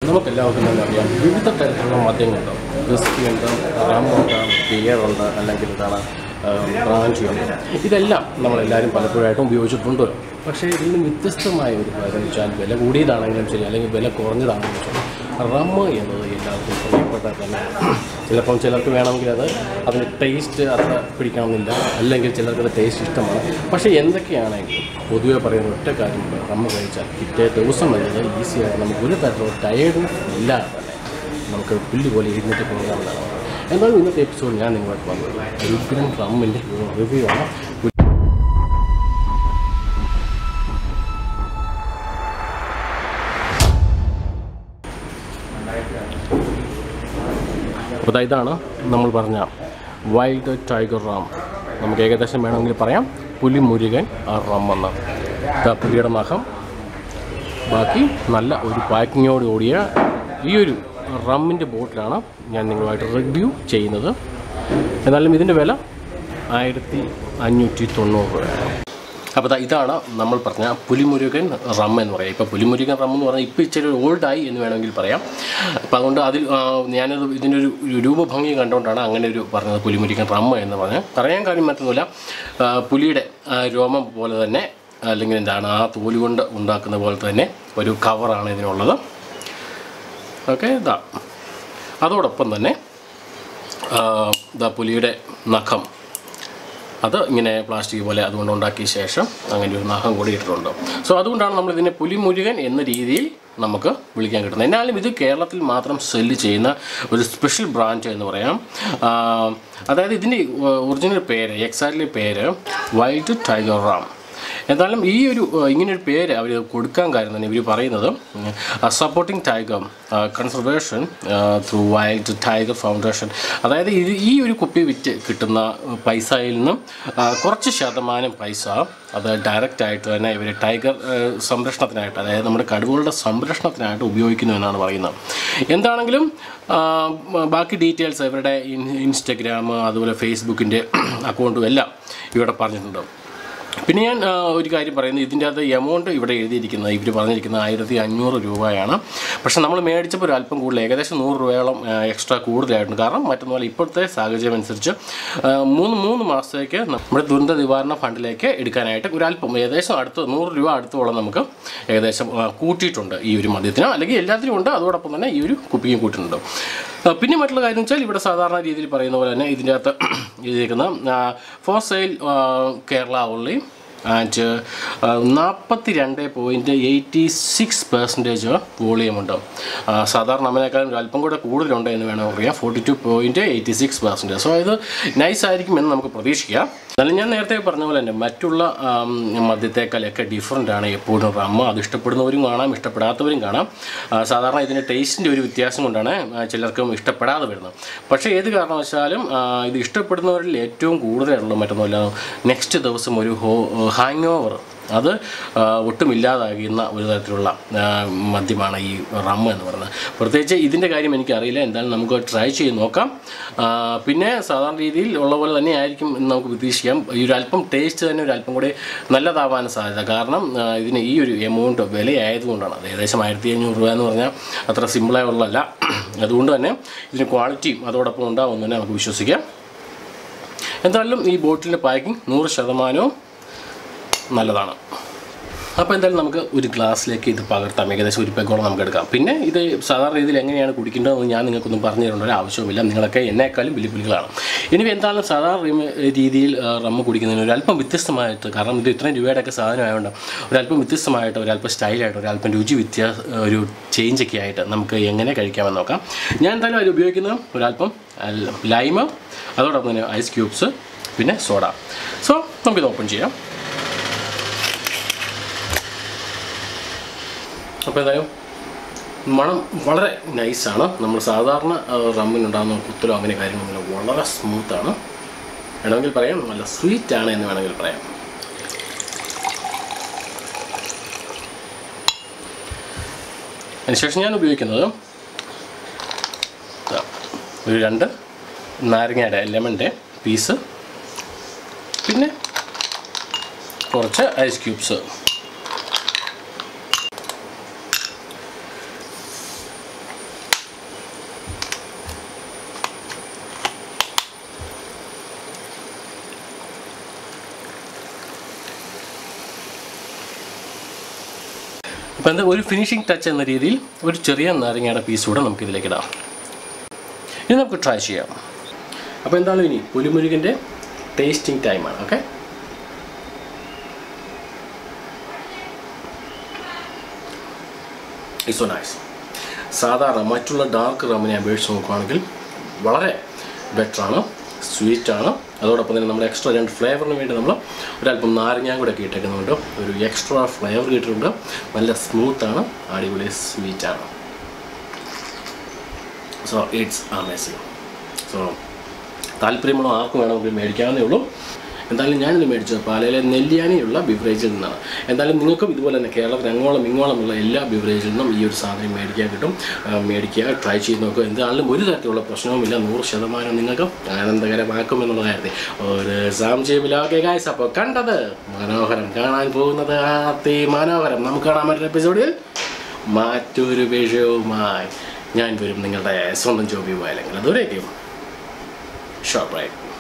നമുക്കെല്ലാവർക്കും തന്നെ അറിയാം വിവിധ തരത്തിലുള്ള മദ്യങ്ങളുണ്ട് വിസ്കി ഉണ്ട് റമ്മുണ്ട് ബിയർ ഉണ്ട് അല്ലെങ്കിൽ എന്താണ് ബ്രാഞ്ചി ഉണ്ട് ഇതെല്ലാം നമ്മളെല്ലാവരും പലപ്പോഴായിട്ടും ഉപയോഗിച്ചിട്ടുണ്ട് പക്ഷേ ഇതിൽ നിന്ന് വ്യത്യസ്തമായ ഒരു കാര്യം വെച്ചാൽ വില കൂടിയതാണെങ്കിലും ശരി അല്ലെങ്കിൽ വില കുറഞ്ഞതാണെങ്കിലും ശരി റമ്മ് എന്നത് എല്ലാവർക്കും പ്രിയപ്പെട്ട തന്നെ ചിലപ്പം ചിലർക്ക് വേണമെങ്കിൽ അത് അതിന് ടേസ്റ്റ് അത്ര പിടിക്കണമെന്നില്ല അല്ലെങ്കിൽ ചിലർക്ക് അത് ടേസ്റ്റ് ഇഷ്ടമാണ് പക്ഷേ എന്തൊക്കെയാണെങ്കിലും പൊതുവെ പറയുന്ന ഒറ്റ കാര്യമുണ്ട് റമ്മ് കഴിച്ചാൽ പിറ്റേ ദിവസം വരുന്നത് ഈസിയായിട്ട് നമുക്ക് ഒരു തരത്തിലുള്ള ടയേർഡും ഇല്ലാതെ തന്നെ നമുക്ക് പുല്ല് പോലെ എഴുന്നേറ്റ് പോകാവുന്നതാണ് എന്നാലും ഇന്നത്തെ എപ്പിസോഡ് ഞാൻ നിങ്ങളോട് വന്നത് ഒരു ഉഗ്രൻ റമ്മിൻ്റെ റിവ്യൂ ആണ് അപ്പോൾ ദാ ഇതാണ് നമ്മൾ പറഞ്ഞ വൈൽഡ് ടൈഗർ റാം നമുക്ക് ഏകദേശം വേണമെങ്കിൽ പറയാം പുലി മുരുകൻ ആ റാം എന്ന ദാ പുലിയുടെ നഖം ബാക്കി നല്ല ഒരു പാക്കിങ്ങോട് കൂടിയ ഈ ഒരു റമ്മിൻ്റെ ബോട്ടിലാണ് ഞാൻ നിങ്ങളുമായിട്ട് റിവ്യൂ ചെയ്യുന്നത് എന്നാലും ഇതിൻ്റെ വില ആയിരത്തി അഞ്ഞൂറ്റി തൊണ്ണൂറ് രൂപയാണ് അപ്പോൾ ദാ ഇതാണ് നമ്മൾ പറഞ്ഞ പുലിമുരുകൻ റം എന്ന് പറയാം ഇപ്പോൾ പുലിമുരുകൻ റം എന്ന് പറഞ്ഞാൽ ഇപ്പോൾ ഇച്ചിരി ഓൾഡായി എന്ന് വേണമെങ്കിൽ പറയാം അപ്പോൾ അതുകൊണ്ട് അതിൽ ആ, ഞാനത് ഇതിൻ്റെ ഒരു ഒരു രൂപഭംഗി കണ്ടുകൊണ്ടാണ് അങ്ങനെ ഒരു പറഞ്ഞത് പുലിമുരുകൻ റം എന്ന് പറഞ്ഞത് പറയാൻ കാര്യം മറ്റൊന്നുമില്ല ആ, പുലിയുടെ ആ, രോമം പോലെ തന്നെ അല്ലെങ്കിൽ എന്താണ് ആ തോല് കൊണ്ട് ഉണ്ടാക്കുന്ന പോലെ തന്നെ ഒരു കവറാണ് ഇതിനുള്ളത് ഓക്കെ ഇതാ അതോടൊപ്പം തന്നെ ആ, ഇതാ പുലിയുടെ നഖം അത് ഇങ്ങനെ പ്ലാസ്റ്റിക് പോലെ അതുകൊണ്ട് ഉണ്ടാക്കിയ ശേഷം അങ്ങനെ ഒരു നഖം കൂടി ഇട്ടിട്ടുണ്ട് സോ അതുകൊണ്ടാണ് നമ്മൾ ഇതിനെ പുലിമുരുകൻ എന്ന രീതിയിൽ നമുക്ക് വിളിക്കാൻ കിട്ടുന്നത് എന്നാലും ഇത് കേരളത്തിൽ മാത്രം സെല്ല് ചെയ്യുന്ന ഒരു സ്പെഷ്യൽ ബ്രാഞ്ച് എന്ന് പറയാം ആ, അതായത് ഇതിൻ്റെ ഒറിജിനൽ പേര് എക്സാക്ട്ലി പേര് വൈൽഡ് ടൈഗർ റാം എന്നാലും ഈ ഒരു ഏഹ്, ഇങ്ങനൊരു പേര് അവർ കൊടുക്കാൻ കാര്യം തന്നെ ഇവർ പറയുന്നത് supporting tiger conservation through wild tiger foundation അതായത് ഇത് ഈ ഒരു കുപ്പി വിറ്റ് കിട്ടുന്ന പൈസയിൽ നിന്നും ആ, കുറച്ച് ശതമാനം പൈസ അത് ഡയറക്റ്റ് ആയിട്ട് തന്നെ ഇവർ ടൈഗർ ഏഹ്, സംരക്ഷണത്തിനായിട്ട് അതായത് നമ്മുടെ കടുവകളുടെ സംരക്ഷണത്തിനായിട്ട് ഉപയോഗിക്കുന്നു എന്നാണ് പറയുന്നത് എന്താണെങ്കിലും ആ, ബാക്കി ഡീറ്റെയിൽസ് ഇവരുടെ ഇൻ- ഇൻസ്റ്റഗ്രാം അതുപോലെ ഫേസ്ബുക്കിൻ്റെ അക്കൗണ്ടും എല്ലാം ഇവിടെ പറഞ്ഞിട്ടുണ്ട് പിന്നെ ഞാൻ ആ, ഒരു കാര്യം പറയുന്നത് ഇതിൻ്റെ അകത്ത് എമൗണ്ട് ഇവിടെ എഴുതിയിരിക്കുന്നത് ഇവർ പറഞ്ഞിരിക്കുന്നത് ആയിരത്തി അഞ്ഞൂറ് രൂപയാണ് പക്ഷെ നമ്മൾ മേടിച്ചപ്പോൾ ഒരു അല്പം കൂടുതൽ ഏകദേശം നൂറ് രൂപയോളം എക്സ്ട്രാ കൂടുതലായിട്ടുണ്ട് കാരണം മറ്റൊന്നുമല്ല ഇപ്പോഴത്തെ സാഹചര്യം അനുസരിച്ച് ആ, മൂന്ന് മൂന്ന് മാസത്തേക്ക് നമ്മുടെ ദുരന്ത നിവാരണ ഫണ്ടിലേക്ക് എടുക്കാനായിട്ട് ഒരു അല്പം ഏകദേശം അടുത്ത് നൂറ് രൂപ അടുത്തോളം നമുക്ക് ഏകദേശം ആ, കൂട്ടിയിട്ടുണ്ട് ഈ ഒരു മദ്യത്തിന് അല്ലെങ്കിൽ എല്ലാത്തിനും ഉണ്ട് അതോടൊപ്പം തന്നെ ഈ ഒരു കുപ്പിയും കൂട്ടിയിട്ടുണ്ട് ആ, പിന്നെ മറ്റുള്ള കാര്യം വെച്ചാൽ ഇവിടെ സാധാരണ രീതിയിൽ പറയുന്ന പോലെ തന്നെ ഇതിൻ്റെ അകത്ത് എഴുതിയിരിക്കുന്ന for sale Kerala only and നാൽപ്പത്തി രണ്ട് പോയിൻറ്റ് എയ്റ്റി സിക്സ് പെർസെൻറ്റേജ് വോളിയമുണ്ട് ആ, സാധാരണ നമ്മളെക്കാളും ഒരു അല്പം കൂടെ കൂടുതലുണ്ട് എന്ന് വേണം പറയാം forty two point eighty six percentage so ഇത് നൈസ് ആയിരിക്കും എന്ന് നമുക്ക് പ്രതീക്ഷിക്കാം എന്നാലും ഞാൻ നേരത്തെ പറഞ്ഞ പോലെ തന്നെ മറ്റുള്ള ആം, മദ്യത്തേക്കാളൊക്കെ ഡിഫറൻ്റ് ആണ് എപ്പോഴും റമ്മ അത് ഇഷ്ടപ്പെടുന്നവരും കാണാം ഇഷ്ടപ്പെടാത്തവരും കാണാം ആ, സാധാരണ ഇതിൻ്റെ ടേസ്റ്റിൻ്റെ ഒരു വ്യത്യാസം കൊണ്ടാണ് ആ, ചിലർക്കും ഇഷ്ടപ്പെടാതെ വരുന്നത് പക്ഷേ ഏത് കാരണവശാലും ആ, ഇത് ഇഷ്ടപ്പെടുന്നവരിൽ ഏറ്റവും കൂടുതലുള്ള മറ്റൊന്നുമില്ല നെക്സ്റ്റ് ദിവസം ഒരു ഹോ ഹാങ് ഓവർ അത് ആ, ഒട്ടും ഇല്ലാതാകുന്ന ഒരു തരത്തിലുള്ള ആ, മദ്യമാണ് ഈ റമ്മ എന്ന് പറയുന്നത് പ്രത്യേകിച്ച് ഇതിൻ്റെ കാര്യം എനിക്കറിയില്ല എന്തായാലും നമുക്ക് ട്രൈ ചെയ്ത് നോക്കാം ആ, പിന്നെ സാധാരണ രീതിയിൽ ഉള്ള പോലെ തന്നെ ആയിരിക്കും എന്ന് നമുക്ക് പ്രതീക്ഷിക്കാം ഈ ഒരു അല്പം ടേസ്റ്റ് തന്നെ ഒരു അല്പം കൂടി നല്ലതാവാൻ സാധ്യത കാരണം ആ, ഇതിന് ഈ ഒരു എമൗണ്ട് വിലയായതുകൊണ്ടാണ് അത് ഏകദേശം ആയിരത്തി അഞ്ഞൂറ് രൂപ എന്ന് പറഞ്ഞാൽ അത്ര സിമ്പിളായി ഉള്ളതല്ല അതുകൊണ്ട് തന്നെ ഇതിന് ക്വാളിറ്റിയും അതോടൊപ്പം ഉണ്ടാവുമെന്ന് തന്നെ നമുക്ക് വിശ്വസിക്കാം എന്തായാലും ഈ ബോട്ടിലിൻ്റെ പാക്കിംഗ് നൂറ് ശതമാനവും നല്ലതാണ് അപ്പോൾ എന്തായാലും നമുക്ക് ഒരു ഗ്ലാസ്സിലേക്ക് ഇത് പകർത്താം ഏകദേശം ഒരു പെഗോളം നമുക്ക് എടുക്കാം പിന്നെ ഇത് സാധാരണ രീതിയിൽ എങ്ങനെയാണ് കുടിക്കേണ്ടതെന്ന് ഞാൻ നിങ്ങൾക്കൊന്നും പറഞ്ഞു തരേണ്ട ഒരു ആവശ്യവുമില്ല നിങ്ങളൊക്കെ എന്നെക്കാളും വെല്ലുവിളികളാണ് ഇനി എന്തായാലും സാധാരണ റീമ- രീതിയിൽ ആ, റമ്മ് കുടിക്കുന്നതിന് ഒരു അല്പം വ്യത്യസ്തമായിട്ട് കാരണം ഇത് ഇത്രയും രൂപയുടെയൊക്കെ സാധനമായതുകൊണ്ട് ഒരല്പം വ്യത്യസ്തമായിട്ട് ഒരല്പം സ്റ്റൈലായിട്ട് ഒരല്പം രുചി വ്യത്യാസ ഒരു ചേഞ്ചൊക്കെ ആയിട്ട് നമുക്ക് എങ്ങനെ കഴിക്കാമെന്ന് നോക്കാം ഞാൻ എന്തായാലും അതിൽ ഉപയോഗിക്കുന്നത് ഒരല്പം അല്ല- ലൈമ് അതോടൊപ്പം തന്നെ ഐസ് ക്യൂബ്സ് പിന്നെ സോഡ സോ നമുക്കിത് ഓപ്പൺ ചെയ്യാം അപ്പോൾ എന്തായാലും മണം വളരെ നൈസാണ് നമ്മൾ സാധാരണ ആ, റമ്മിനുണ്ടാകുന്ന കുത്തലോ അങ്ങനെ കാര്യങ്ങളൊന്നുമില്ല വളരെ സ്മൂത്താണ് വേണമെങ്കിൽ പറയാം നല്ല സ്വീറ്റ് ആണ് എന്ന് വേണമെങ്കിൽ പറയാം അതിനുശേഷം ഞാൻ ഉപയോഗിക്കുന്നത് ദാ, ഒരു രണ്ട് നാരങ്ങയുടെ ലെമണിൻ്റെ പീസ് പിന്നെ കുറച്ച് ഐസ് ക്യൂബ്സ് അപ്പോൾ എന്താ ഒരു ഫിനിഷിംഗ് ടച്ച് എന്ന രീതിയിൽ ഒരു ചെറിയ നാരങ്ങയുടെ പീസ് കൂടെ നമുക്ക് ഇതിലേക്ക് ഇടാം ഇനി നമുക്ക് ട്രൈ ചെയ്യാം അപ്പോൾ എന്താണ് ഇനി പുലിമുരുകൻ്റെ ടേസ്റ്റിംഗ് ടൈമാണ് ഓക്കെ ഇറ്റ്സ് സോ നൈസ് സാധാരണ മറ്റുള്ള ഡാർക്ക് റമ്മിനെ അപേക്ഷിച്ച് നോക്കുകയാണെങ്കിൽ വളരെ ബെറ്ററാണ് സ്വീറ്റാണ് അതോടൊപ്പം തന്നെ നമ്മൾ എക്സ്ട്രാ രണ്ട് ഫ്ലേവറിന് വേണ്ടി നമ്മൾ ഒരല്പം നാരങ്ങാൻ കൂടെ ഒക്കെ ഇട്ടേക്കുന്നുണ്ട് ഒരു എക്സ്ട്രാ ഫ്ലേവർ കിട്ടിയിട്ടുണ്ട് നല്ല സ്മൂത്താണ് അടിപൊളി സ്വീറ്റാണ് സോ ഇറ്റ്സ് അമേസിങ് സോ താല്പര്യമുള്ള ആർക്കും വേണമെങ്കിൽ മേടിക്കാവുന്നേ ഉള്ളൂ എന്തായാലും ഞാനിത് മേടിച്ചത് പാലയിലെ നെല്ലിയാനിയുള്ള ബിവറേജിൽ നിന്നാണ് എന്തായാലും നിങ്ങൾക്കും ഇതുപോലെ തന്നെ കേരളത്തിൽ അങ്ങോളം ഇങ്ങോളമുള്ള എല്ലാ ബിവറേജിൽ നിന്നും ഈ ഒരു സാധനം മേടിക്കാൻ കിട്ടും ആ, മേടിക്കുക ട്രൈ ചെയ്ത് നോക്കുക എന്തായാലും ഒരു തരത്തിലുള്ള പ്രശ്നവുമില്ല നൂറ് ശതമാനം നിങ്ങൾക്ക് ആനന്ദകരമാക്കുമെന്നുള്ള കാര്യത്തിൽ ഒരു സംശയമില്ല ഓക്കെ ഗായ്സ് അപ്പോൾ കണ്ടത് മനോഹരം കാണാൻ പോകുന്നത് ആത്തി മനോഹരം നമുക്ക് കാണാൻ പറ്റുന്ന എപ്പിസോഡിൽ മറ്റൊരു വിഷയവുമായി ഞാൻ വരും നിങ്ങളുടെ സ്വന്തം ജോബി പോയാലെങ്കിൽ അതുവരേക്കും ഷോപ്പ് റൈറ്റ്